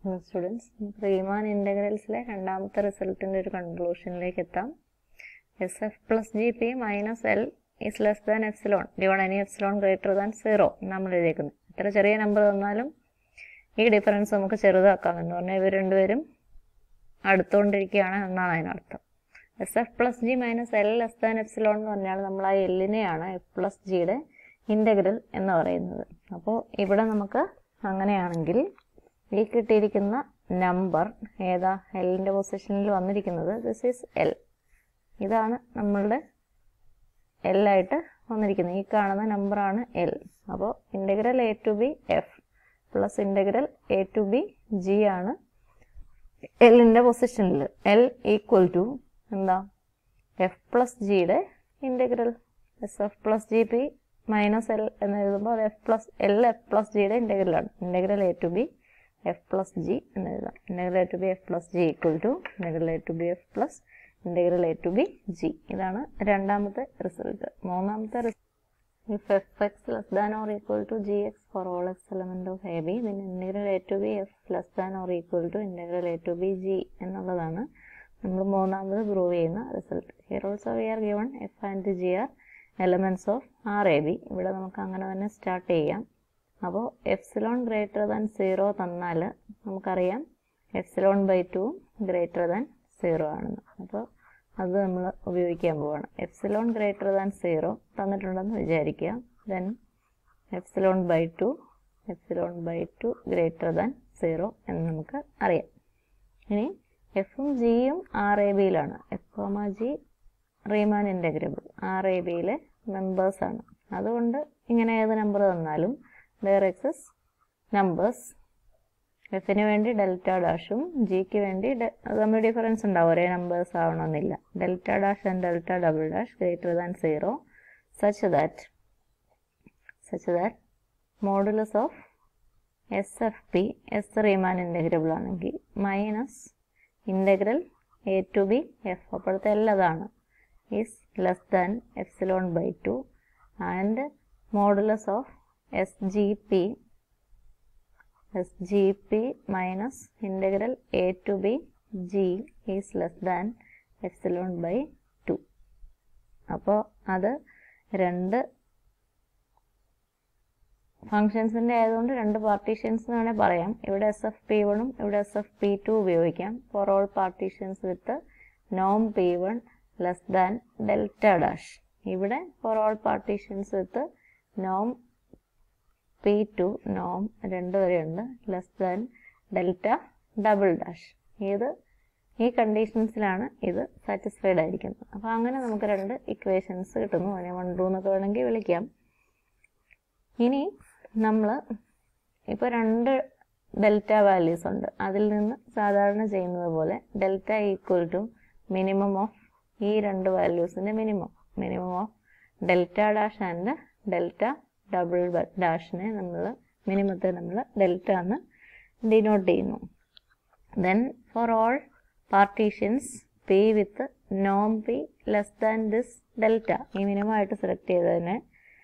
students റീമാൻ ഇൻ്റഗ്രൽസിലെ രണ്ടാമത്തെ റിസൾട്ടിൻ്റെ ഒരു കൺക്ലൂഷനിലേക്ക് എത്താം S F plus G P minus L is less than epsilon given any epsilon greater than zero നമ്മൾ എഴുതിയേക്കുന്നത് എത്ര ചെറിയ നമ്പർ തന്നാലും ഈ ഡിഫറൻസ് നമുക്ക് ചെറുതാക്കാം എന്ന് പറഞ്ഞാൽ ഇവർ രണ്ടുപേരും അടുത്തുകൊണ്ടിരിക്കുകയാണ് എന്നാണ് അതിനർത്ഥം S F plus G minus L less than epsilon എന്ന് പറഞ്ഞാൽ നമ്മൾ ആ എല്ലിനെയാണ് എഫ് പ്ലസ് ജിയുടെ ഇൻ്റഗ്രൽ എന്ന് പറയുന്നത് അപ്പോൾ ഇവിടെ നമുക്ക് അങ്ങനെയാണെങ്കിൽ ഈ കിട്ടിയിരിക്കുന്ന നമ്പർ ഏതാ എല്ലിൻ്റെ പൊസിഷനിൽ വന്നിരിക്കുന്നത് ദിസ് ഈസ് എൽ ഇതാണ് നമ്മളുടെ എൽ ആയിട്ട് വന്നിരിക്കുന്നത് ഈ കാണുന്ന നമ്പറാണ് എൽ അപ്പോൾ integral A to B F plus integral A to B G ആണ് എല്ലിൻ്റെ പൊസിഷനിൽ എൽ ഈക്വൽ ടു എന്താ എഫ് പ്ലസ് ജിയുടെ integral S F plus G P minus L എന്ന് എഴുതുമ്പോൾ അത് F plus L F plus ജിയുടെ ഇൻ്റഗ്രലാണ് integral A to B F plus G എന്ന് എഴുതാം integral A to B F plus G equal to integral A to B F plus integral A to B G ഇതാണ് രണ്ടാമത്തെ result മൂന്നാമത്തെ result if fx less than or equal to gx for all x element of ab then integral a to b f less than or equal to integral a to b g എന്നുള്ളതാണ് നമ്മൾ മൂന്നാമത് prove ചെയ്യുന്ന result here also we are given F and G are elements of R A B ഇവിടെ നമുക്ക് അങ്ങനെ തന്നെ start ചെയ്യാം അപ്പോൾ എഫ്സിലോൺ ഗ്രേറ്റർ ദാൻ സീറോ തന്നാൽ നമുക്കറിയാം എഫ്സിലോൺ ബൈ ടുവും ഗ്രേറ്റർ ദാൻ സീറോ ആണെന്ന് അപ്പോൾ അത് നമ്മൾ ഉപയോഗിക്കാൻ പോവാണ് എഫ്സിലോൺ ഗ്രേറ്റർ ദാൻ സീറോ തന്നിട്ടുണ്ടെന്ന് വിചാരിക്കുക then epsilon by two epsilon by two greater than zero എന്ന് നമുക്ക് അറിയാം ഇനി എഫും ജിയും ആർ എ ബിയിലാണ് F comma G Riemann integrable R A ബിയിലെ മെമ്പേഴ്സാണ് അതുകൊണ്ട് ഇങ്ങനെ ഏത് നമ്പർ തന്നാലും ദർ എക്സസ് നമ്പേഴ്സ് എഫിന് വേണ്ടി ഡെൽറ്റ ഡാഷും ജിക്ക് വേണ്ടി തമ്മിൽ ഡിഫറൻസ് ഉണ്ടാവും ഒരേ നമ്പേഴ്സ് ആവണമെന്നില്ല delta dash and delta double dash greater than zero such that such that modulus of S F P S Riemann integrable ആണെങ്കിൽ minus integral A to B F അപ്പോഴത്തെ എല്ലതാണ് is less than epsilon by two and modulus of S G P S G P minus integral A to B G is less than epsilon by two അപ്പോൾ അത് രണ്ട് ഫങ്ഷൻസിൻ്റെ ആയതുകൊണ്ട് രണ്ട് partitions എന്ന് വേണേൽ പറയാം ഇവിടെ എസ് എഫ് പി വണ്ണും ഇവിടെ എസ് എഫ് പി ടു ഉപയോഗിക്കാം ഫോർ ഓൾ പാർട്ടീഷൻസ് വിത്ത് നോം P one less than delta dash ഇവിടെ ഫോർ ഓൾ പാർട്ടീഷൻസ് വിത്ത് നോം പി ടു നോം രണ്ട് വരെയുണ്ട് less than delta double dash ഇത് ഈ കണ്ടീഷൻസിലാണ് ഇത് സാറ്റിസ്ഫൈഡ് ആയിരിക്കുന്നത് അപ്പോൾ അങ്ങനെ നമുക്ക് രണ്ട് ഇക്വേഷൻസ് കിട്ടുന്നു അതിനെ വൺ ടു എന്നൊക്കെ വേണമെങ്കിൽ വിളിക്കാം ഇനി നമ്മൾ ഇപ്പോൾ രണ്ട് ഡെൽറ്റ വാല്യൂസ് ഉണ്ട് അതിൽ നിന്ന് സാധാരണ ചെയ്യുന്നത് പോലെ delta equal to minimum of ഈ രണ്ട് വാല്യൂസിൻ്റെ minimum minimum of delta dash and delta double ഡാഷിനെ നമ്മൾ മിനിമത്തെ നമ്മൾ ഡെൽറ്റ എന്ന് ഡിനോട്ട് ചെയ്യുന്നു then for all partitions P with നോം P less than this delta ഈ മിനിമമായിട്ട് സെലക്ട് ചെയ്തതിനെ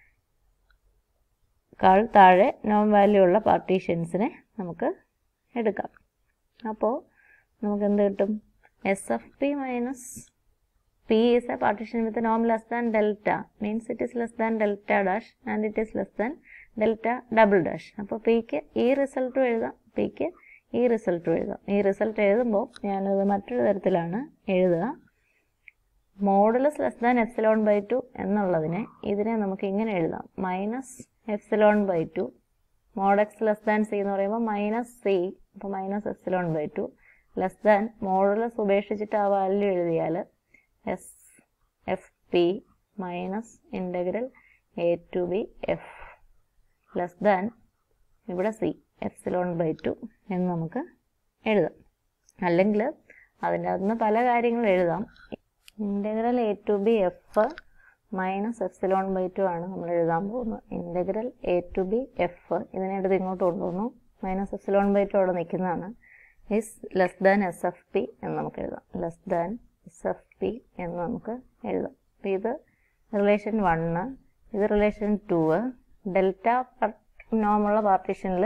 കാൾ താഴെ നോം വാല്യൂ ഉള്ള പാർട്ടീഷൻസിനെ നമുക്ക് എടുക്കാം അപ്പോൾ നമുക്ക് എന്ത് കിട്ടും S F P minus P is a partition with നോം less than delta means it is less than delta dash and it is less than delta double dash അപ്പോൾ പിക്ക് ഈ റിസൾട്ടും എഴുതാം പിക്ക് ഈ റിസൾട്ടും എഴുതാം ഈ റിസൾട്ട് എഴുതുമ്പോൾ ഞാനത് മറ്റൊരു തരത്തിലാണ് എഴുതുക modulus less than epsilon by two എന്നുള്ളതിനെ ഇതിനെ നമുക്ക് ഇങ്ങനെ എഴുതാം minus epsilon by two mod X less than C എന്ന് പറയുമ്പോൾ മൈനസ് സി അപ്പോൾ minus epsilon by two less than modulus ഉപേക്ഷിച്ചിട്ട് ആ വാല്യൂ എഴുതിയാൽ S F P minus integral A to B F less than ഇവിടെ സി എഫ്സിലോൺ ബൈ ടു എന്ന് നമുക്ക് എഴുതാം അല്ലെങ്കിൽ അതിൻ്റെ അകത്തുനിന്ന് പല കാര്യങ്ങൾ എഴുതാം integral A to B F minus epsilon by two ആണ് നമ്മൾ എഴുതാൻ പോകുന്നത് integral A to B F ഇതിനെ എടുത്ത് ഇങ്ങോട്ട് കൊണ്ടുവന്നു മൈനസ് എഫ്സിലോൺ ബൈ ടു അവിടെ നിൽക്കുന്നതാണ് is less than S F P എന്ന് നമുക്ക് എഴുതാം less than S F P എന്ന് നമുക്ക് എഴുതാം അപ്പോൾ ഇത് റിലേഷൻ വണ്ണ് ഇത് റിലേഷൻ ടു ഡെൽറ്റ നോമുള്ള പാർട്ടീഷനിൽ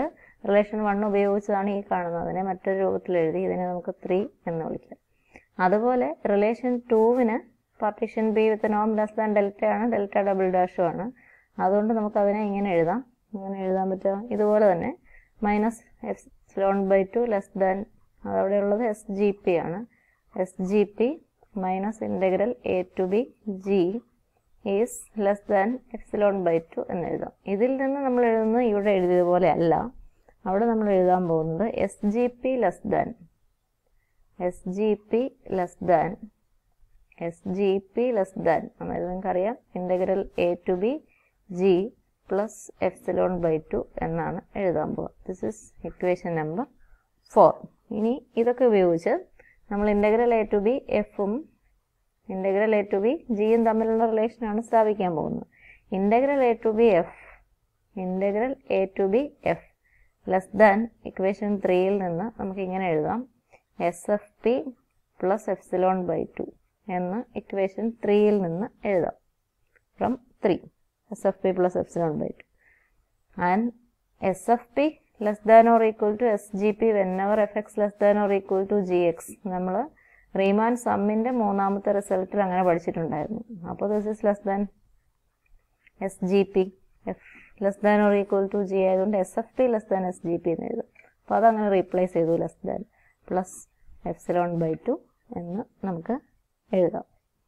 റിലേഷൻ വൺ ഉപയോഗിച്ചതാണ് ഈ കാണുന്നത് അതിനെ മറ്റൊരു രൂപത്തിൽ എഴുതി ഇതിനെ നമുക്ക് ത്രീ എന്ന് വിളിക്കാം അതുപോലെ റിലേഷൻ ടൂവിന് പാർട്ടീഷൻ ബി വിത്ത് നോം ലെസ് ദാൻ ഡെൽറ്റ ആണ് ഡെൽറ്റ ഡബിൾ ഡാഷും ആണ് അതുകൊണ്ട് നമുക്ക് അതിനെ ഇങ്ങനെ എഴുതാം ഇങ്ങനെ എഴുതാൻ പറ്റുക ഇതുപോലെ തന്നെ minus epsilon by two less than അതവിടെ ഉള്ളത് എസ് ജി പി ആണ് S G P minus integral A to B G is less than epsilon by two എന്ന് എഴുതാം ഇതിൽ നിന്ന് നമ്മൾ എഴുതുന്നത് ഇവിടെ എഴുതിയതുപോലെ അല്ല അവിടെ നമ്മൾ എഴുതാൻ പോകുന്നത് S G P less than S G P less than S G P less than അതായത് നിങ്ങൾക്കറിയാം integral A to B G plus epsilon by two എന്നാണ് എഴുതാൻ പോകുക this is equation number four ഇനി ഇതൊക്കെ ഉപയോഗിച്ച് നമ്മൾ ഇൻ്റഗ്രൽ എ ടു ബി എഫും ഇൻ്റഗ്രൽ എ ടു ബി ജിയും തമ്മിലുള്ള റിലേഷനാണ് സ്ഥാപിക്കാൻ പോകുന്നത് integral A to B F integral A to B F less than equation ത്രീയിൽ നിന്ന് നമുക്ക് ഇങ്ങനെ എഴുതാം S F P plus epsilon by two എന്ന് ഇക്വേഷൻ ത്രീയിൽ നിന്ന് എഴുതാം from three S F P plus epsilon by two and S F P less than or equal to S G P whenever F X less than or equal to G X നമ്മൾ Riemann സമ്മിൻ്റെ മൂന്നാമത്തെ റിസൾട്ടിൽ അങ്ങനെ പഠിച്ചിട്ടുണ്ടായിരുന്നു അപ്പോൾ this is less than S G P F less than or equal to G ആയതുകൊണ്ട് S F P less than S G P എന്ന് എഴുതും അപ്പോൾ അതങ്ങനെ റീപ്ലേസ് ചെയ്തു less than plus epsilon by two എന്ന് നമുക്ക് എഴുതാം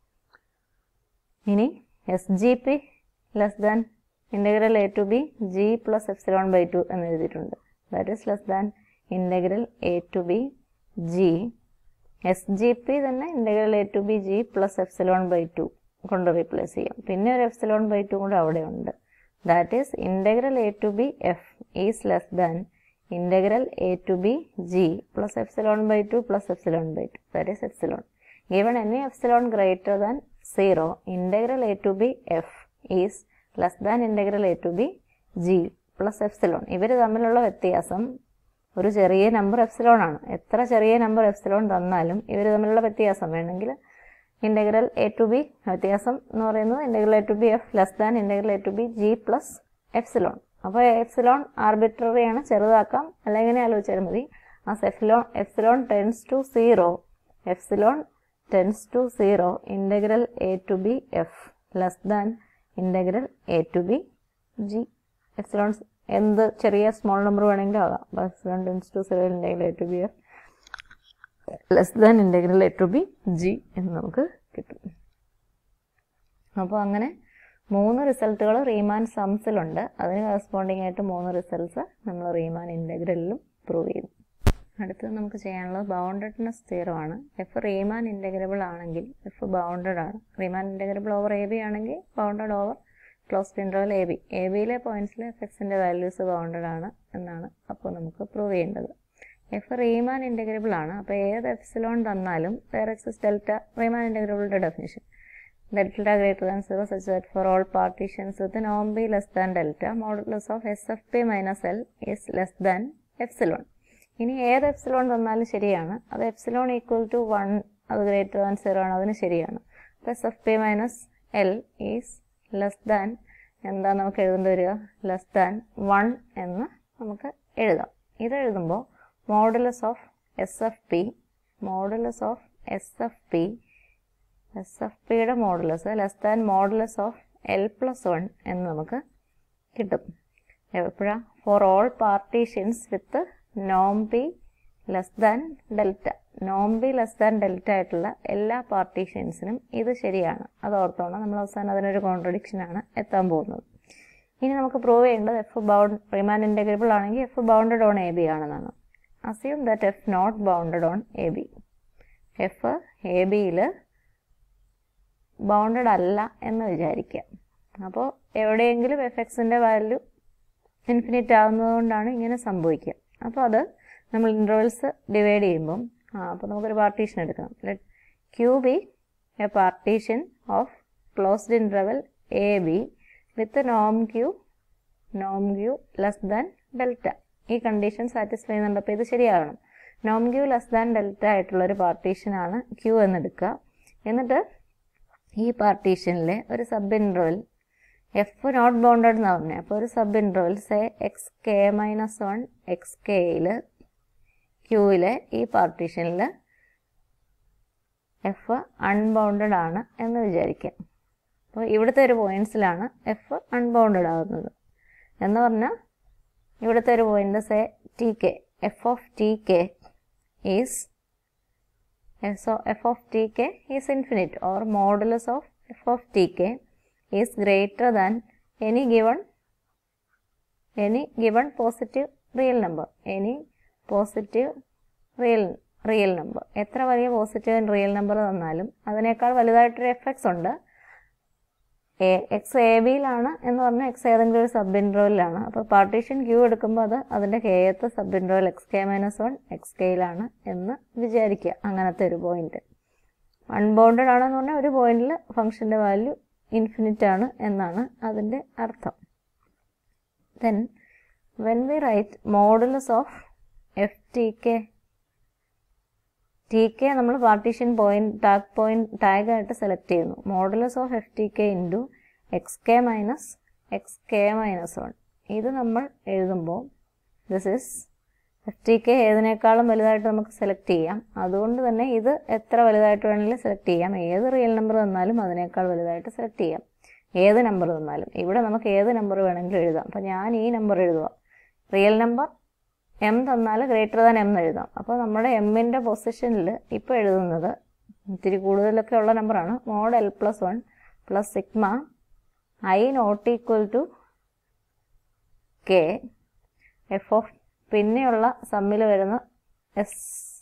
ഇനി S G P less than integral A to B G plus epsilon by two എന്ന് എഴുതിയിട്ടുണ്ട് that is less than integral A to B G S G P തന്നെ integral A to B G plus epsilon by two കൊണ്ട് replace ചെയ്യാം പിന്നെ ഒരു epsilon by to കൂടെ അവിടെ ഉണ്ട് that is integral A to B F is less than integral A to B G plus epsilon by two plus epsilon by two that is epsilon given any epsilon greater than 0 integral a to b f is less than integral a to b g plus epsilon ഇവർ തമ്മിലുള്ള വ്യത്യാസം ഒരു ചെറിയ number epsilon ആണ് എത്ര ചെറിയ number epsilon തന്നാലും ഇവർ തമ്മിലുള്ള വ്യത്യാസം വേണമെങ്കിൽ ഇൻ്റഗ്രൽ എ ടു ബി വ്യത്യാസം എന്ന് പറയുന്നത് integral A to B F less than integral A to B G plus epsilon അപ്പോൾ എഫ്സിലോൺ ആർബിട്രറി ആണ് ചെറുതാക്കാം അല്ലെങ്കിൽ ഇങ്ങനെ ആലോചിച്ചാൽ മതി ആ epsilon epsilon tends to zero epsilon tends to zero integral A to B F less than integral A to B G epsilon എന്ത് ചെറിയ സ്മോൾ നമ്പർ വേണമെങ്കിലും ആകാം epsilon tends to zero integral A to B F less than integral A to B G എന്ന് നമുക്ക് കിട്ടും അപ്പോൾ അങ്ങനെ മൂന്ന് റിസൾട്ടുകൾ റീമാൻ സംസിലുണ്ട് അതിന് കറസ്പോണ്ടിങ് ആയിട്ട് മൂന്ന് റിസൾട്ട്സ് നമ്മൾ റീമാൻ ഇൻ്റഗ്രലിലും പ്രൂവ് ചെയ്തു അടുത്തത് നമുക്ക് ചെയ്യാനുള്ളത് ബൗണ്ടഡ്നെസ് തീറോ ആണ് എഫ് റീമാൻ ഇൻ്റഗ്രബിൾ ആണെങ്കിൽ എഫ് ബൗണ്ടഡ് ആണ് Riemann integrable over A B ആണെങ്കിൽ bounded over closed interval A B A ബിയിലെ പോയിന്റ്സിൽ എഫ് എക്സിൻ്റെ വാല്യൂസ് ബൗണ്ടഡ് ആണ് എന്നാണ് അപ്പോൾ നമുക്ക് പ്രൂവ് ചെയ്യേണ്ടത് എഫ് റീമാൻ ഇൻ്റഗ്രബിൾ ആണ് അപ്പോൾ ഏത് എഫ്സിലോൺ തന്നാലും വേർ എക്സസ് ഡെൽറ്റ റീമാൻ ഇൻ്റഗ്രബിളിൻ്റെ definition delta greater than zero such that for all partitions with നോം B less than delta modulus of S F P minus L is less than epsilon ഇനി ഏത് epsilon തന്നാലും ശരിയാണ് അത് epsilon equal to one അത് greater than zero ആണ് അതിന് ശരിയാണ് അപ്പോൾ S F P minus L is less than എന്താ നമുക്ക് എഴുതേണ്ടി വരിക ലെസ് ദാൻ വൺ എന്ന് നമുക്ക് എഴുതാം ഇത് എഴുതുമ്പോൾ modulus of S F P modulus of S F P S F പിയുടെ modulus less than modulus of L plus one എന്ന് നമുക്ക് കിട്ടും എപ്പോഴാണ് ഫോർ ഓൾ പാർട്ടീഷ്യൻസ് വിത്ത് നോം ബി ലെസ് ദാൻ ഡെൽറ്റ നോം ബി ലെസ് ദാൻ ഡെൽറ്റ ആയിട്ടുള്ള എല്ലാ പാർട്ടീഷ്യൻസിനും ഇത് ശരിയാണ് അത് ഓർത്തോണം നമ്മൾ അവസാനം അതിനൊരു കോൺട്രഡിക്ഷൻ ആണ് എത്താൻ പോകുന്നത് ഇനി നമുക്ക് പ്രൂവ് ചെയ്യേണ്ടത് എഫ് ബൗണ്ട് റിമാൻ ഇൻറ്റഗ്രബിൾ ആണെങ്കിൽ F bounded on A B ആണെന്നാണ് assume that F not bounded on A B F A ബിയിൽ ബൗണ്ടഡ് അല്ല എന്ന് വിചാരിക്കാം അപ്പോൾ എവിടെയെങ്കിലും എഫ് എക്സിൻ്റെ വാല്യൂ ഇൻഫിനിറ്റ് ആകുന്നതുകൊണ്ടാണ് ഇങ്ങനെ സംഭവിക്കുക അപ്പോൾ അത് നമ്മൾ ഇൻ്റർവെൽസ് ഡിവൈഡ് ചെയ്യുമ്പം ആ അപ്പോൾ നമുക്കൊരു പാർട്ടീഷൻ എടുക്കണം let Q B A partition of closed interval A B with നോം ക്യൂ നോം ക്യൂ ലെസ് ദാൻ ഡെൽറ്റ ഈ കണ്ടീഷൻ സാറ്റിസ്ഫൈ ചെയ്യുന്നുണ്ട് അപ്പോൾ ഇത് ശരിയാകണം നോം ക്യൂ ലെസ് ദാൻ ഡെൽറ്റ ആയിട്ടുള്ളൊരു പാർട്ടീഷനാണ് ക്യൂ എന്നെടുക്കുക എന്നിട്ട് ഈ പാർട്ടീഷനിലെ ഒരു sub interval F not bounded എന്ന് പറഞ്ഞത് അപ്പോൾ ഒരു sub ഇൻട്രോവൽ say X K minus one X കെയിൽ ക്യൂവിലെ ഈ പാർട്ടീഷനിൽ എഫ് അൺബൗണ്ടഡ് ആണ് എന്ന് വിചാരിക്കാം അപ്പോൾ ഇവിടുത്തെ ഒരു പോയിൻറ്റ്സിലാണ് എഫ് അൺബൗണ്ടഡ് ആകുന്നത് എന്ന് പറഞ്ഞാൽ ഇവിടുത്തെ ഒരു point say T K F of T K is so f of tk is infinite or modulus of f of tk is greater than any given any given positive real number any positive real real number എത്ര വലിയ positive real number തന്നാലും അതിനേക്കാൾ വലുതായിട്ടൊരു F X ഉണ്ട് A X A ബിയിലാണ് എന്ന് പറഞ്ഞാൽ X ഏതെങ്കിലും ഒരു സബ് ഇൻട്രോയിലാണ് അപ്പോൾ പാർട്ടീഷൻ ക്യൂ എടുക്കുമ്പോൾ അത് അതിൻ്റെ കെയത്ത് സബ് ഇൻട്രോയിൽ X K minus one X കെയിലാണ് എന്ന് വിചാരിക്കുക അങ്ങനത്തെ ഒരു പോയിന്റ് അൺബൗണ്ടഡ് ആണെന്ന് പറഞ്ഞാൽ ഒരു പോയിന്റിൽ ഫംഗ്ഷൻ്റെ വാല്യൂ ഇൻഫിനിറ്റ് ആണ് എന്നാണ് അതിൻ്റെ അർത്ഥം then when we write modulus of F T K T K നമ്മൾ partition point tag point tag ആയിട്ട് സെലക്ട് ചെയ്യുന്നു modulus of F T K into X K minus X K minus one ഇത് നമ്മൾ എഴുതുമ്പോൾ this is F T K ഏതിനേക്കാളും വലുതായിട്ട് നമുക്ക് select ചെയ്യാം അതുകൊണ്ട് തന്നെ ഇത് എത്ര വലുതായിട്ട് വേണമെങ്കിലും സെലക്ട് ചെയ്യാം ഏത് റിയൽ നമ്പർ തന്നാലും അതിനേക്കാൾ വലുതായിട്ട് സെലക്ട് ചെയ്യാം ഏത് നമ്പർ തന്നാലും ഇവിടെ നമുക്ക് ഏത് നമ്പർ വേണമെങ്കിലും എഴുതാം അപ്പോൾ ഞാൻ ഈ നമ്പർ എഴുതുക റിയൽ നമ്പർ എം തന്നാൽ ഗ്രേറ്റർ ദാൻ എം എന്ന് എഴുതാം അപ്പോൾ നമ്മുടെ എമ്മിൻ്റെ പൊസിഷനിൽ ഇപ്പോൾ എഴുതുന്നത് ഇത്തിരി കൂടുതലൊക്കെ ഉള്ള നമ്പറാണ് mod L plus one plus sigma I not equal to K F of പിന്നെയുള്ള സമ്മിൽ വരുന്ന എസ്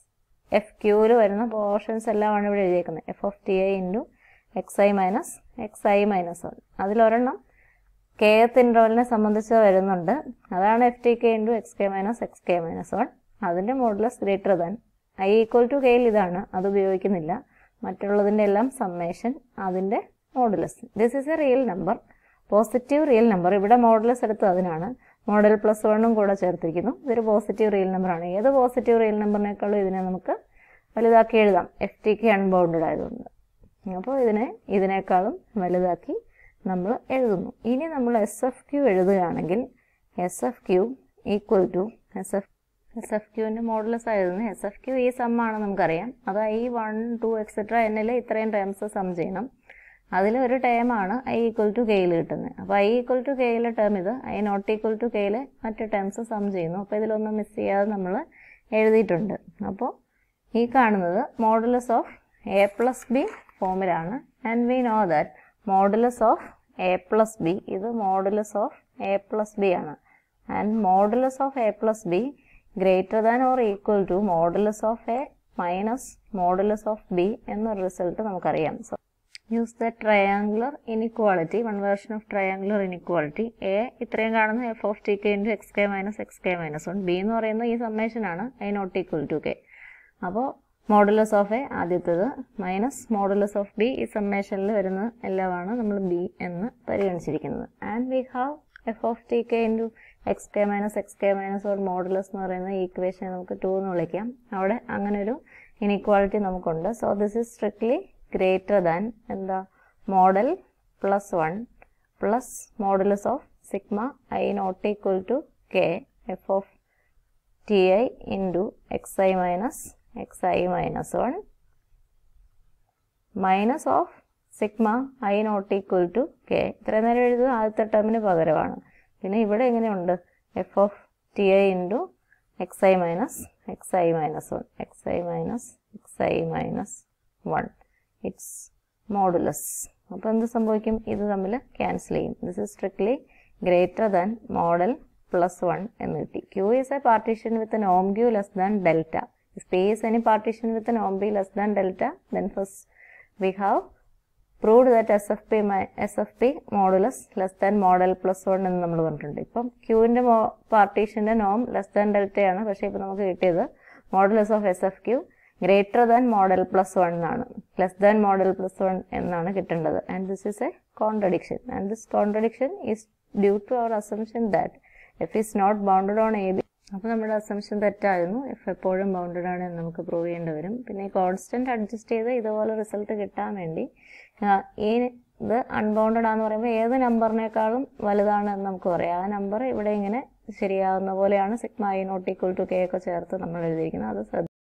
എഫ് ക്യൂവിൽ വരുന്ന പോർഷൻസ് എല്ലാമാണ് ഇവിടെ എഴുതിയേക്കുന്നത് F of T I into X I minus X I minus one അതിലൊരെണ്ണം കെ എത്ത് ഇൻട്രോവലിനെ സംബന്ധിച്ച് വരുന്നുണ്ട് അതാണ് F T K into X K minus X K minus one അതിൻ്റെ modulus greater than I equal to കെയിൽ ഇതാണ് അത് ഉപയോഗിക്കുന്നില്ല മറ്റുള്ളതിൻ്റെ എല്ലാം സമ്മേഷൻ അതിൻ്റെ modulus this is a real number positive real number ഇവിടെ മോഡുലസ് എടുത്ത് അതിനാണ് മോഡൽ പ്ലസ് വണ്ണും കൂടെ ചേർത്തിരിക്കുന്നു ഇതൊരു പോസിറ്റീവ് റിയൽ നമ്പറാണ് ഏത് പോസിറ്റീവ് റിയൽ നമ്പറിനേക്കാളും ഇതിനെ നമുക്ക് വലുതാക്കി എഴുതാം എഫ് ടി കെ അൺബൗണ്ടഡ് ആയതുകൊണ്ട് അപ്പോൾ ഇതിനെ ഇതിനേക്കാളും വലുതാക്കി നമ്മൾ എഴുതുന്നു ഇനി നമ്മൾ എസ് എഫ് ക്യൂ എഴുതുകയാണെങ്കിൽ S F Q equal to S F S F ക്യൂവിൻ്റെ മോഡലസ് ആയിരുന്നു എസ് എഫ് ക്യൂ ഈ സം ആണ് നമുക്കറിയാം അത് ഐ വൺ ടു എക്സെട്ര എന്നിൽ ഇത്രയും ടേംസ് സം ചെയ്യണം അതിലൊരു ടേമാണ് ഐ ഈക്വൽ ടു കെയിൽ കിട്ടുന്നത് അപ്പോൾ ഐ ഈക്വൽ ടു കെയിലെ ടേം ഇത് ഐ നോട്ട് ഈക്വൽ ടു കെയിലെ മറ്റ് ടേംസ് സം ചെയ്യുന്നു അപ്പോൾ ഇതിലൊന്നും മിസ് ചെയ്യാതെ നമ്മൾ എഴുതിയിട്ടുണ്ട് അപ്പോൾ ഈ കാണുന്നത് modulus of A plus B ഫോമിലാണ് and we know that modulus of A plus B ഇത് modulus of A plus B ആണ് and modulus of A plus B greater than or equal to modulus of A minus modulus of B എന്നൊരു result നമുക്കറിയാം so use the triangular inequality one version of triangular inequality A ഇത്രയും കാണുന്ന F of T K into X K minus X K minus one B എന്ന് പറയുന്നത് ഈ സമ്മേഷനാണ് I not equal to K അപ്പോൾ modulus of A ആദ്യത്തേത് minus modulus of B ഈ സമ്മേഷനിൽ വരുന്ന എല്ലാമാണ് നമ്മൾ ബി എന്ന് പരിഗണിച്ചിരിക്കുന്നത് and we have F of T K into X K minus X K minus one modulus എന്ന് പറയുന്ന ഈക്വേഷൻ നമുക്ക് ടു എന്ന് വിളിക്കാം അവിടെ അങ്ങനെ ഒരു ഇനിക്വാളിറ്റി നമുക്കുണ്ട് so this is strictly greater than എന്താ mod L plus one plus modulus of sigma I not equal to K F of T I into X I minus X I minus one minus of sigma I not equal to K ഇത്രയും നേരം എഴുതുക ആദ്യത്തെ ടേമിന് പകരമാണ് പിന്നെ ഇവിടെ എങ്ങനെയുണ്ട് F of T I into X I minus X I minus one X I minus X I minus one its modulus അപ്പോൾ എന്ത് സംഭവിക്കും ഇത് തമ്മിൽ ക്യാൻസൽ ചെയ്യും this is strictly greater than mod L plus one എന്ന് കിട്ടി Q is a partition with നോം Q less than delta space any partition with an OMB less than delta then first we have proved that SFP mi- SFP modulus less than model plus 1 എന്ന് നമ്മൾ പറഞ്ഞിട്ടുണ്ട് ഇപ്പം ക്യൂവിൻ്റെ പാർട്ടീഷൻ്റെ നോം less than ഡെൽറ്റയാണ് പക്ഷേ ഇപ്പം നമുക്ക് കിട്ടിയത് modulus of S F Q greater than mod L plus one എന്നാണ് less than mod L plus one എന്നാണ് കിട്ടേണ്ടത് and this is a contradiction and this contradiction is due to our assumption that F is not bounded on A B അപ്പോൾ നമ്മുടെ assumption തെറ്റായിരുന്നു F എപ്പോഴും bounded ആണ് എന്ന് നമുക്ക് പ്രൂവ് ചെയ്യേണ്ടി വരും പിന്നെ കോൺസ്റ്റന്റ് അഡ്ജസ്റ്റ് ചെയ്ത് ഇതുപോലെ റിസൾട്ട് കിട്ടാൻ വേണ്ടി ആ, ഈ ഇത് അൺബൗണ്ടഡ് ആണെന്ന് പറയുമ്പോൾ ഏത് നമ്പറിനേക്കാളും വലുതാണ് എന്ന് നമുക്ക് പറയാം ആ നമ്പർ ഇവിടെ ഇങ്ങനെ ശരിയാവുന്ന പോലെയാണ് sigma I not equal to K ഒക്കെ ചേർത്ത് നമ്മൾ എഴുതിയിരിക്കുന്നത് അത് ശ്രദ്ധ